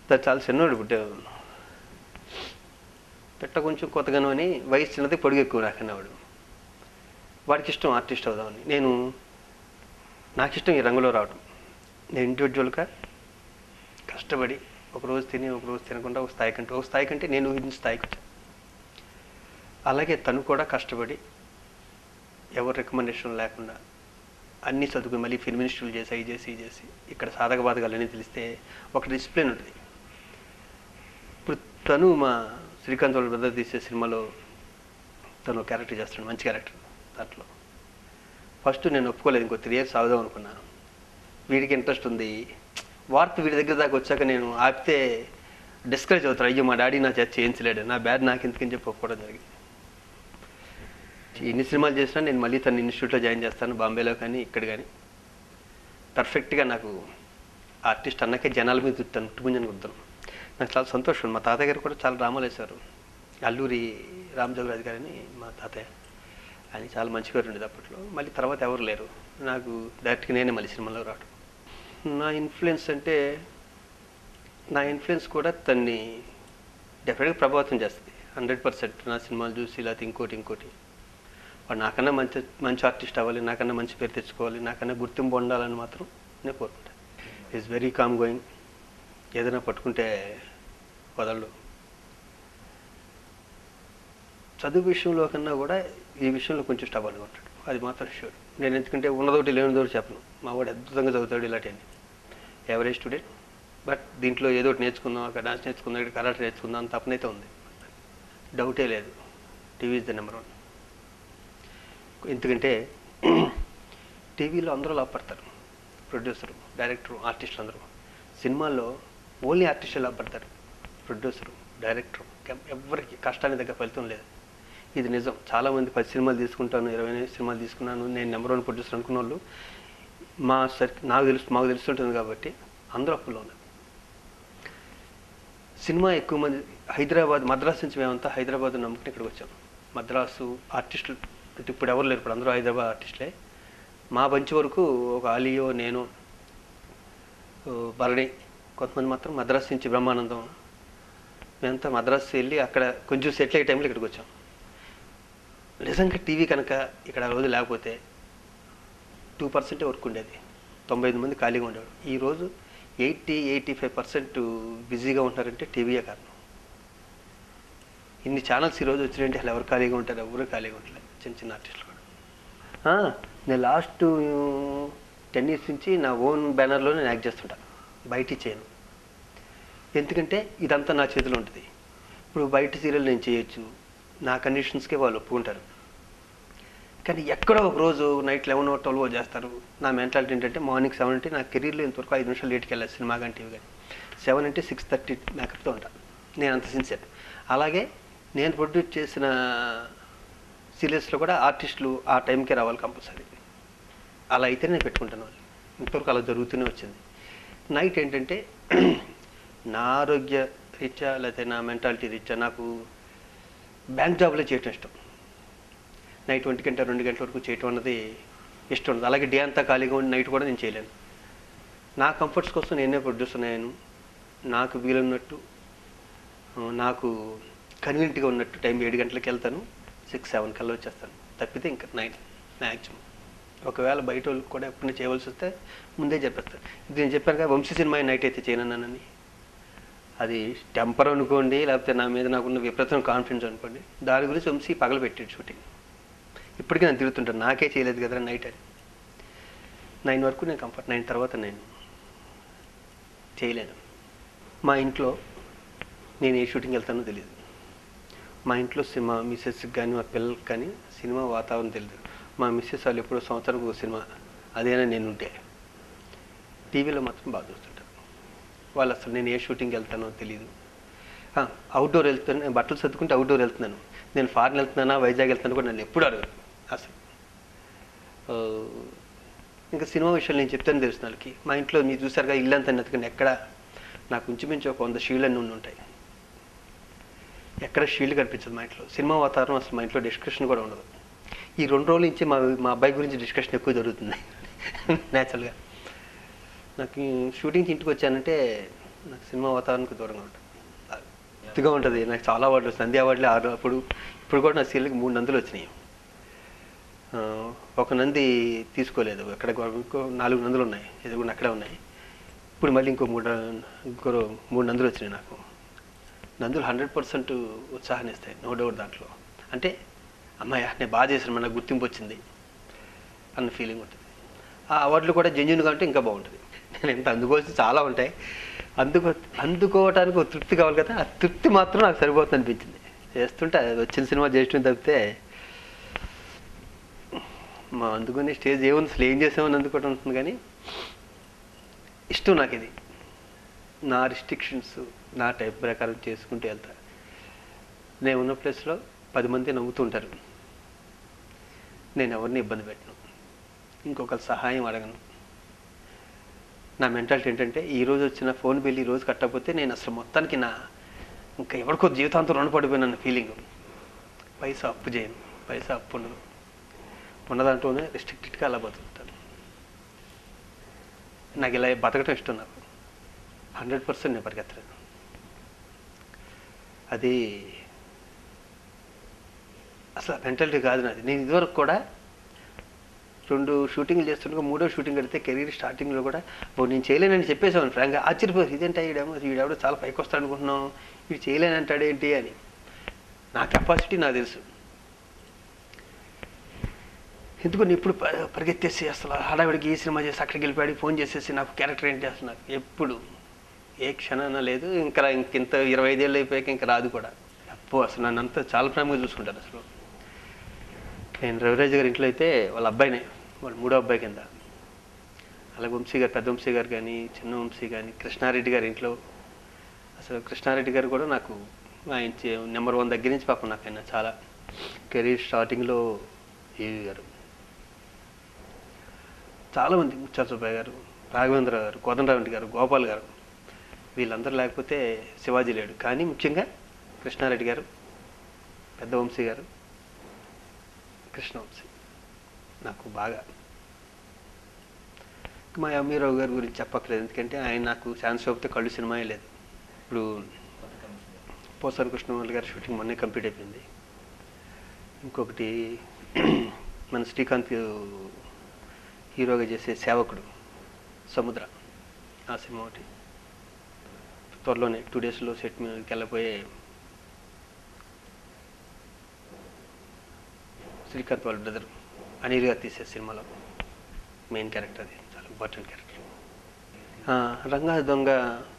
తను చాలా చిన్నోడు పుట్టే పెట్ట కొంచెం కొత్తగాను అని వయసు చిన్నది పొడుగు ఎక్కువ నాకన్నవాడు వాడికి ఇష్టం ఆర్టిస్ట్ అవుదామని నేను నాకు ఇష్టం ఈ రంగులో రావడం నేను ఇండివిజువల్గా కష్టపడి ఒక రోజు తిని ఒక రోజు తినకుండా ఒక స్థాయి కంటే ఒక స్థాయి కంటే నేను ఊహించిన స్థాయికి వచ్చాను అలాగే తను కూడా కష్టపడి ఎవరి రికమెండేషన్ లేకుండా అన్నీ చదువుకుని మళ్ళీ ఫిల్మ్ ఇన్స్టిట్యూట్ చేసి అవి చేసి ఇవి చేసి ఇక్కడ సాధక బాధకాలన్నీ తెలిస్తే ఒక డిసిప్లిన్ ఉంటుంది ఇప్పుడు తను మా శ్రీకాంత్ వాళ్ళ బ్రదర్ తీసే సినిమాలో తను ఒక క్యారెక్టర్ చేస్తున్నాడు మంచి క్యారెక్టర్ దాంట్లో ఫస్ట్ నేను ఒప్పుకోలేదు ఇంకో త్రీ ఇయర్స్ ఆగుదాం అనుకున్నాను వీడికి ఇంట్రెస్ట్ ఉంది వార్త వీడి దగ్గర దాకా వచ్చాక నేను ఆపితే డిస్కరేజ్ అవుతారు అయ్యో మా డాడీ నా చేత చేయించలేడు నా బ్యాడ్ నాకు ఎందుకని చెప్పి ఒప్పుకోవడం జరిగింది ఎన్ని సినిమాలు చేసినా నేను మళ్ళీ తన ఇన్స్టిట్యూట్లో జాయిన్ చేస్తాను బాంబేలో కానీ ఇక్కడ కానీ పర్ఫెక్ట్గా నాకు ఆర్టిస్ట్ అన్నకే జనాల మీద గుర్తాను టుముంజని గుర్తాను నాకు చాలా సంతోషం మా తాతయ్య గారు కూడా చాలా డ్రామాలు వేశారు అల్లూరి రామజోగరాజు గారని మా తాతయ్య ఆయన చాలా మంచిగా ఉండేది అప్పట్లో మళ్ళీ తర్వాత ఎవరు లేరు నాకు డైరెక్ట్గా నేనే మళ్ళీ సినిమాలో రావడం నా ఇన్ఫ్లుయెన్స్ అంటే నా ఇన్ఫ్లుయెన్స్ కూడా తన్ని డెఫినెట్గా ప్రభావితం చేస్తుంది హండ్రెడ్ పర్సెంట్ నా సినిమాలు చూసి లేకపోతే ఇంకోటి ఇంకోటి వాడు నాకన్నా మంచి మంచి ఆర్టిస్ట్ అవ్వాలి నాకన్నా మంచి పేరు తెచ్చుకోవాలి నాకన్నా గుర్తింపు ఉండాలని మాత్రం నేను కోరుకుంటాను ఈజ్ వెరీ కామ్ గోయింగ్ ఏదైనా పట్టుకుంటే వదలడు చదువు విషయంలో కన్నా కూడా ఈ విషయంలో కొంచెం స్టబల్గా ఉంటాడు అది మాత్రం షూర్ నేను ఎందుకంటే ఉన్నదోటి లేనిదోటి చెప్పను మా వాడు అద్భుతంగా చదువుతాడు ఇలాంటివన్నీ ఎవరేజ్ స్టూడెంట్ బట్ దీంట్లో ఏదో ఒకటి నేర్చుకుందాం అక్కడ డాన్స్ నేర్చుకుందాం ఇక్కడ కరాటే నేర్చుకుందాం అని తప్పనైతే ఉంది డౌటే లేదు TV is the number one ఎందుకంటే టీవీలో అందరూ లాభపడతారు ప్రొడ్యూసరు డైరెక్టరు ఆర్టిస్టులు అందరూ సినిమాల్లో ఓన్లీ ఆర్టిస్టులు లాభపడతారు ప్రొడ్యూసరు డైరెక్టరు ఎవరికి కష్టానికి దగ్గర ఫలితం లేదు ఇది నిజం చాలామంది పది సినిమాలు తీసుకుంటాను ఇరవై ఎనిమిది సినిమాలు తీసుకున్నాను నేను నెంబర్ వన్ ప్రొడ్యూసర్ అనుకున్న వాళ్ళు మా సర్ నాకు తెలుసు మాకు తెలుస్తుంటుంది కాబట్టి అందరూ అప్పుల్లో ఉన్నారు సినిమా ఎక్కువ మంది హైదరాబాద్ మద్రాసు నుంచి మేమంతా హైదరాబాద్ నమ్ముకుని ఇక్కడికి వచ్చాం మద్రాసు ఆర్టిస్టులు అంటే ఇప్పుడు ఎవరు లేరు ఇప్పుడు అందరూ హైదరాబాద్ ఆర్టిస్టులే మా బంచి వరకు ఒక ఆలియో నేను ఓ భరణి కొంతమంది మాత్రం మద్రాసు నుంచి బ్రహ్మానందం మేమంతా మద్రాసు వెళ్ళి అక్కడ కొంచెం సెటిల్ అయ్యే టైంలో ఇక్కడికి వచ్చాం నిజంగా టీవీ కనుక ఇక్కడ ఆ రోజు లేకపోతే టూ పర్సెంటే వర్క్ ఉండేది తొంభై ఐదు మంది ఖాళీగా ఉండేవాడు ఈరోజు ఎయిటీ ఎయిటీ ఫైవ్ పర్సెంట్ బిజీగా ఉంటారంటే టీవీయే కారణం ఇన్ని ఛానల్స్ ఈరోజు వచ్చినాయంటే అసలు ఎవరు ఖాళీగా ఉంటారు ఎవరు ఖాళీగా ఉండలేదు చిన్న చిన్న ఆర్టిస్టులు కూడా ఆ, నేను లాస్ట్ టెన్ ఇయర్స్ నుంచి నా ఓన్ బ్యానర్లో నేను యాక్ట్ చేస్తుంటా బయట చేయను ఎందుకంటే ఇదంతా నా చేతిలో ఉంటుంది ఇప్పుడు బయట సీరియల్ నేను చేయొచ్చు నా కండిషన్స్కే వాళ్ళు ఒప్పుకుంటారు కానీ ఎక్కడో ఒక రోజు నైట్ లెవెన్ ట్వెల్వ్ చేస్తారు నా మెంటాలిటీ ఏంటంటే మార్నింగ్ సెవెన్ అంటే నా కెరీర్లో ఇంతవరకు ఐదు నిమిషాలు లేట్కి వెళ్ళాలి సినిమా కానీ టీవీ కానీ సెవెన్ అంటే సిక్స్ థర్టీ మేకప్తో ఉంటాను నేను అంత సిన్సియర్ అలాగే నేను ప్రొడ్యూస్ చేసిన సీరియల్స్లో కూడా ఆర్టిస్టులు ఆ టైంకే రావాలి కంపల్సరీ అలా అయితే నేను పెట్టుకుంటాను వాళ్ళు ఇంతవరకు అలా జరుగుతూనే వచ్చింది నైట్ ఏంటంటే నా ఆరోగ్య రీత్యా లేకపోతే నా మెంటాలిటీ రీత్యా నాకు బ్యాంక్ జాబ్లో చేయటం ఇష్టం నైట్ ఒంటి గంట రెండు గంటల వరకు చేయటం అన్నది ఇష్టం ఉండదు అలాగే డే అంతా ఖాళీగా ఉండి నైట్ కూడా నేను చేయలేను నా కంఫర్ట్స్ కోసం నేనే ప్రొడ్యూసర్ అయ్యాను నాకు వీలున్నట్టు ఆ, నాకు కన్వీనియంట్గా ఉన్నట్టు టైం ఏడు గంటలకు వెళ్తాను సిక్స్ సెవెన్ కల్లా వచ్చేస్తాను తప్పితే ఇంకా నైట్ మ్యాక్సిమం ఒకవేళ బయట వాళ్ళకి కూడా ఎప్పుడైనా చేయవలసి వస్తే ముందే చెప్పేస్తాను ఇది నేను చెప్పాను కదా వంశీ సినిమా నైట్ అయితే చేయనన్నానని అది టెంపర్ అనుకోండి లేకపోతే నా మీద నాకున్న విపరీతం కాన్ఫిడెన్స్ అనుకోండి దాని గురించి వంశీ పగల పెట్టాడు షూటింగ్ ఇప్పటికీ నేను తిరుగుతుంటాను నాకే చేయలేదు కదా నైట్ అని నైన్ వరకు నేను కంఫర్ట్ నైన్ తర్వాత నేను చేయలేను మా ఇంట్లో నేను ఏ షూటింగ్ వెళ్తానో తెలియదు మా ఇంట్లో సినిమా మిస్సెస్కి కానీ మా పిల్లలకి కానీ సినిమా వాతావరణం తెలియదు మా మిస్సెస్ వాళ్ళు ఎప్పుడో సంవత్సరానికి ఒక సినిమా అదేనా నేను ఉంటే టీవీలో మాత్రం బాగా చూస్తుంటారు వాళ్ళు అసలు నేను ఏ షూటింగ్కి వెళ్తానో తెలియదు అవుట్డోర్ వెళ్తాను నేను బట్టలు సర్దుకుంటే అవుట్డోర్ వెళ్తున్నాను నేను ఫారెన్ వెళ్తున్నానా వైజాగ్ వెళ్తాను కూడా నన్ను ఎప్పుడు అడగరు అసలు ఆ, ఇంకా సినిమా విషయాలు నేను చెప్తాను తెలుసు వాళ్ళకి మా ఇంట్లో మీరు చూసారుగా ఇల్లు అంతా నెతకండి ఎక్కడ నాకు ఇంచుమించు ఒక వంద షీళ్ళు అన్నీ ఉండి ఉంటాయి ఎక్కడ షీల్డ్ కనిపించదు మా ఇంట్లో సినిమా వాతావరణం అసలు మా ఇంట్లో డిస్కషన్ కూడా ఉండదు ఈ రెండు రోజుల నుంచి మా మా అబ్బాయి గురించి డిస్కషన్ ఎక్కువ జరుగుతుంది న్యాచురల్గా నాకు ఈ షూటింగ్కి ఇంటికి వచ్చానంటే నాకు సినిమా వాతావరణానికి దూరంగా ఉంటుంది ఎత్తుగా ఉంటుంది నాకు చాలా అవార్డులు వస్తాయి నంది అవార్డులు ఆరు అప్పుడు ఇప్పుడు కూడా నా సీరియల్కి మూడు నందులు వచ్చినాయి ఆ, ఒక నంది తీసుకోలేదు అక్కడ ఇంకో నాలుగు నందులు ఉన్నాయి ఇది కూడా అక్కడే ఉన్నాయి ఇప్పుడు మళ్ళీ ఇంకో మూడు ఇంకో మూడు నందులు వచ్చినాయి నాకు నందులు హండ్రెడ్ పర్సెంట్ ఉత్సాహాన్ని ఇస్తాయి నో డౌట్ దాంట్లో అంటే అమ్మాయ నేను బాగా చేశాను నాకు గుర్తింపు వచ్చింది అన్న ఫీలింగ్ ఉంటుంది ఆ అవార్డులు కూడా జెన్యున్గా ఉంటే ఇంకా బాగుంటుంది నేను ఎంత అందుకోవాల్సి చాలా ఉంటాయి అందుకో అందుకోవటానికి ఒక తృప్తి కావాలి కదా ఆ తృప్తి మాత్రం నాకు సరిపోతుంది అనిపించింది చేస్తుంటే అది వచ్చిన సినిమా చేసిన తప్పితే మా అందుకునే స్టేజ్ ఏముంది అసలు ఏం చేసామని అందుకోవటం ఉంటుంది కానీ ఇష్టం నాకు ఇది నా రిస్ట్రిక్షన్స్ నా టైప్ ప్రకారం చేసుకుంటూ వెళ్తా నేను ఉన్న ప్లేస్లో పది మంది నవ్వుతుంటారు నేను ఎవరిని ఇబ్బంది పెట్టను ఇంకొకరి సహాయం అడగను నా మెంటాలిటీ ఏంటంటే ఈ రోజు వచ్చిన ఫోన్ బిల్ ఈ రోజు కట్టకపోతే నేను అసలు మొత్తానికి నా ఇంకా ఎవరికో జీవితాంతం రుణపడిపోయిన ఫీలింగ్ పైసా అప్పు చేయను పైసా అప్పు ఉండదు ఉన్న దాంట్లోనే రిస్ట్రిక్టెడ్గా అలా బతుకుతాను నాకు ఇలా బతకటం ఇష్టం నాకు హండ్రెడ్ పర్సెంట్ నేను పరిగెత్తలేను అది అసలు మెంటాలిటీ కాదు నాది నేను ఇదివరకు కూడా రెండు షూటింగ్లు చేస్తుండగా మూడో షూటింగ్ కడితే కెరీర్ స్టార్టింగ్లో కూడా ఓ నేను చేయలేనని చెప్పేసాను ఫ్రాంక్గా ఆశ్చర్యపోయి ఇదేంటి ఈడేమో వీడెవడో చాలా పైకి వస్తాడు అనుకుంటున్నాం వీడు చేయలేనంటాడు ఏంటి అని నా కెపాసిటీ నాకు తెలుసు ఎందుకు నేను ఇప్పుడు ప- పరిగెత్తేసి అసలు హడావిడికి ఈ సినిమా చేసి అక్కడికి వెళ్ళిపోయాడు ఫోన్ చేసేసి నాకు క్యారెక్టర్ ఏంటి అసలు నాకు ఎప్పుడు ఏ క్షణాన లేదు ఇంకా ఇంత ఇరవై ఐదేళ్ళు అయిపోయాక ఇంకా రాదు కూడా అప్పు అసలు నన్ను అంతా చాలా ప్రేమగా చూసుకుంటారు అసలు నేను రవిరాజు గారి ఇంట్లో అయితే వాళ్ళ అబ్బాయినే వాళ్ళ మూడో అబ్బాయి కింద అలాగే వంశీ గారు పెద్ద వంశీ గారు కానీ చిన్న వంశీ కానీ కృష్ణారెడ్డి గారి ఇంట్లో అసలు కృష్ణారెడ్డి గారు కూడా నాకు ఆయన చే- నెంబర్ వన్ దగ్గర నుంచి పాపం నాకు ఆయన చాలా కెరీర్ స్టార్టింగ్లో ఏవి గారు చాలామంది ముత్యాల సుబ్బయ్య గారు రాఘవేంద్ర గారు కోదండరావు గారు గోపాల్ గారు వీళ్ళందరూ లేకపోతే శివాజీ లేడు కానీ ముఖ్యంగా కృష్ణారెడ్డి గారు పెద్ద వంశీ గారు కృష్ణవంశీ నాకు బాగా మా అమ్మీరావు గారి గురించి చెప్పక్కలేదు ఎందుకంటే ఆయన నాకు ఛాన్స్ చూపితే కళ్ళు సినిమాయే లేదు ఇప్పుడు పోసారి కృష్ణమూర్తి గారి షూటింగ్ మొన్నే కంప్లీట్ అయిపోయింది ఇంకొకటి మన శ్రీకాంత్ హీరోగా చేసే సేవకుడు సముద్ర ఆ సినిమా ఒకటి త్వరలోనే టూ డేస్లో సెట్ మీదకి వెళ్ళబోయే శ్రీకాంత్ వాళ్ళ బ్రదర్ అనిల్ గారు తీసే సినిమాలో మెయిన్ క్యారెక్టర్ అది చాలా ఇంపార్టెంట్ క్యారెక్టర్ రంగా దొంగ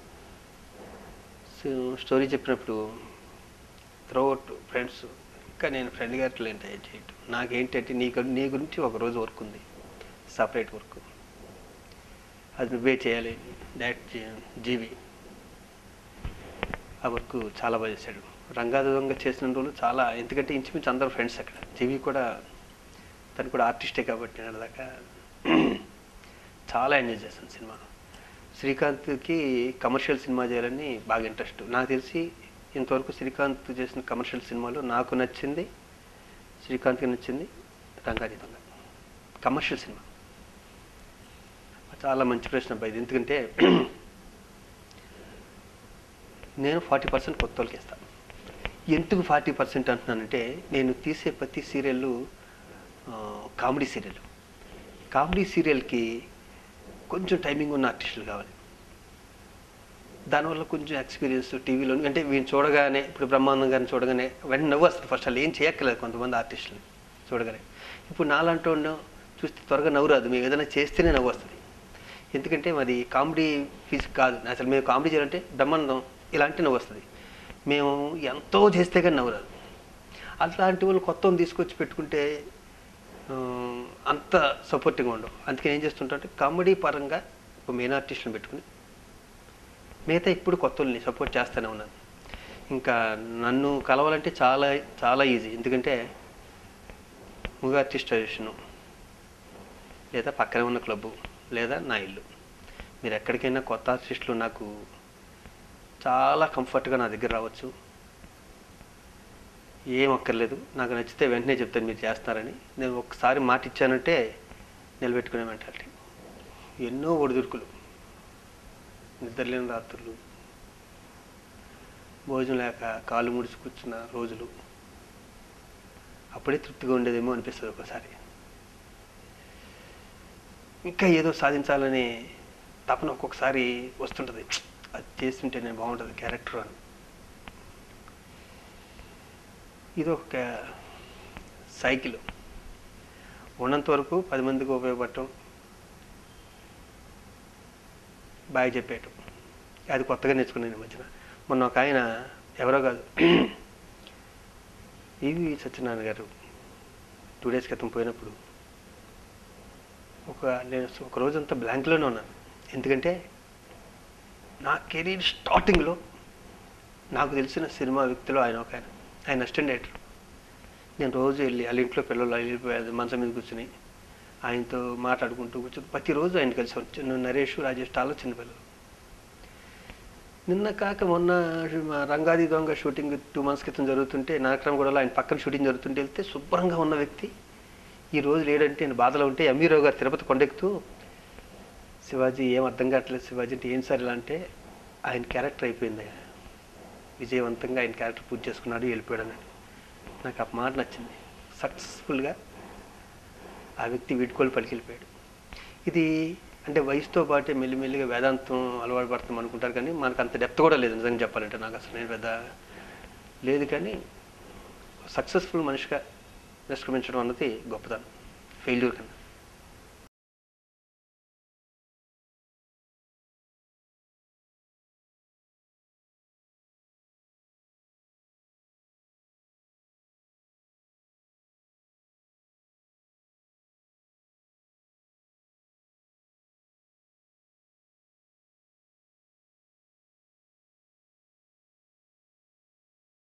స్టోరీ చెప్పినప్పుడు త్రూఅవుట్ ఫ్రెండ్స్ ఇంకా నేను ఫ్రెండ్ గారితో ఏంటి చేయటం నాకేంటంటే నీ గు- నీ గురించి ఒక రోజు వర్క్ ఉంది సపరేట్ వర్క్ అది నువ్వే చేయాలి డైరెక్ట్ జీవి ఆ వర్క్ చాలా బాగా చేశాడు రంగాదొంగ చేసిన రోజులు చాలా ఎందుకంటే ఇంచుమించు అందరూ ఫ్రెండ్స్ అక్కడ జీవి కూడా తను కూడా ఆర్టిస్టే కాబట్టి నేను దాకా చాలా ఎంజాయ్ చేశాను సినిమా శ్రీకాంత్కి కమర్షియల్ సినిమా చేయాలని బాగా ఇంట్రెస్ట్ నాకు తెలిసి ఇంతవరకు శ్రీకాంత్ చేసిన కమర్షియల్ సినిమాలో నాకు నచ్చింది శ్రీకాంత్కి నచ్చింది రంగాది దొంగ కమర్షియల్ సినిమా చాలా మంచి ప్రశ్న అబ్బాయి ఇది ఎందుకంటే నేను ఫార్టీ పర్సెంట్ కొత్త వాళ్ళకి ఇస్తాను ఎందుకు ఫార్టీ పర్సెంట్ అంటున్నానంటే నేను తీసే ప్రతి సీరియల్ కామెడీ సీరియల్ కామెడీ సీరియల్కి కొంచెం టైమింగ్ ఉన్న ఆర్టిస్టులు కావాలి దానివల్ల కొంచెం ఎక్స్పీరియన్స్ టీవీలో అంటే వీళ్ళు చూడగానే ఇప్పుడు బ్రహ్మానందం గారిని చూడగానే వెంటనే నవ్వు వస్తుంది ఫస్ట్ వాళ్ళు ఏం చేయక్కర్లేదు కొంతమంది ఆర్టిస్టులు చూడగానే ఇప్పుడు నాలాంటి వాడిని చూస్తే త్వరగా నవ్వు రాదు మేము ఏదైనా చేస్తేనే నవ్వు వస్తుంది ఎందుకంటే మాది కామెడీ ఫీజ్ కాదు అసలు మేము కామెడీ చేయాలంటే బ్రహ్మానందం ఇలాంటి నవ్వు వస్తుంది మేము ఎంతో చేస్తే కానీ నవ్వు రాదు అట్లాంటి వాళ్ళు కొత్త వాళ్ళని తీసుకొచ్చి పెట్టుకుంటే ఆ, అంత సపోర్టింగ్గా ఉండవు అందుకని ఏం చేస్తుంటే కామెడీ పరంగా ఒక మెయిన్ ఆర్టిస్ట్ని పెట్టుకుని మిగతా ఇప్పుడు కొత్త వాళ్ళని సపోర్ట్ చేస్తూనే ఉన్నాను ఇంకా నన్ను కలవాలంటే చాలా చాలా ఈజీ ఎందుకంటే మూవీ ఆర్టిస్ట్ అసోసియేషను లేదా పక్కనే ఉన్న క్లబ్బు లేదా నా ఇల్లు మీరు ఎక్కడికైనా కొత్త ఆర్టిస్టులు నాకు చాలా కంఫర్ట్గా నా దగ్గర రావచ్చు ఏం అక్కర్లేదు నాకు నచ్చితే వెంటనే చెప్తాను మీరు చేస్తారని నేను ఒకసారి మాట ఇచ్చానంటే నిలబెట్టుకునే మెంటాలిటీ ఎన్నో ఒడిదుడుకులు నిద్రలేని రాత్రులు భోజనం లేక కాలు ముడిచి కూర్చున్న రోజులు అప్పుడే తృప్తిగా ఉండేదేమో అనిపిస్తుంది ఒకసారి ఇంకా ఏదో సాధించాలనే తపన ఒక్కొక్కసారి వస్తుంటుంది అది చేస్తుంటే నేను బాగుంటుంది క్యారెక్టర్ అని ఇది ఒక సైకిల్ ఉన్నంత వరకు పది మందికి ఉపయోగపడటం బాగా చెప్పేయటం అది కొత్తగా నేర్చుకున్నాను ఈ మధ్యన మొన్న ఒక ఆయన ఎవరో కాదు ఈవి సత్యనారాయణ గారు టూ డేస్ క్రితం పోయినప్పుడు ఒక నేను ఒక రోజంతా బ్లాంక్లోనే ఉన్నాను ఎందుకంటే నా కెరీర్ స్టార్టింగ్లో నాకు తెలిసిన సినిమా వ్యక్తిలో ఆయన ఒక ఆయన ఆయన అసిస్టెంట్ డైరెక్టర్ నేను రోజు వెళ్ళి వాళ్ళ ఇంట్లో పిల్లలు వెళ్ళిపోయేది మంచం మీద కూర్చుని ఆయనతో మాట్లాడుకుంటూ కూర్చొని ప్రతిరోజు ఆయన కలిసి వచ్చి నరేష్ రాజేష్ చాలా చిన్నపిల్లలు నిన్న కాక మొన్న మా రంగాది దొంగ షూటింగ్ టూ మంత్స్ క్రితం జరుగుతుంటే నాగరామగూడలో ఆయన పక్కన షూటింగ్ జరుగుతుంటే వెళ్తే శుభ్రంగా ఉన్న వ్యక్తి ఈ రోజు లేడంటే నేను బాధలో ఉంటే ఎంవీరావు గారు తిరుపతి కొండెక్కుతూ శివాజీ ఏం అర్థం కావట్లేదు శివాజీ అంటే ఏం సార్ ఇలా అంటే ఆయన క్యారెక్టర్ అయిపోయింది విజయవంతంగా ఆయన క్యారెక్టర్ పూర్తి చేసుకున్నాడు వెళ్ళిపోయాడు అన్నాడు నాకు ఆ మాట నచ్చింది సక్సెస్ఫుల్గా ఆ వ్యక్తి వీడ్కోలు పలికి వెళ్ళిపోయాడు ఇది అంటే వయసుతో పాటే మెల్లిమెల్లిగా వేదాంతం అలవాటు పడుతున్నాం అనుకుంటారు కానీ మనకు అంత డెప్త్ కూడా లేదు నిజంగా చెప్పాలంటే నాకు అసలు నేను పెద్ద లేదు కానీ సక్సెస్ఫుల్ మనిషిగా నిష్క్రమించడం అన్నది గొప్పదనం ఫెయిల్యూర్ కన్నా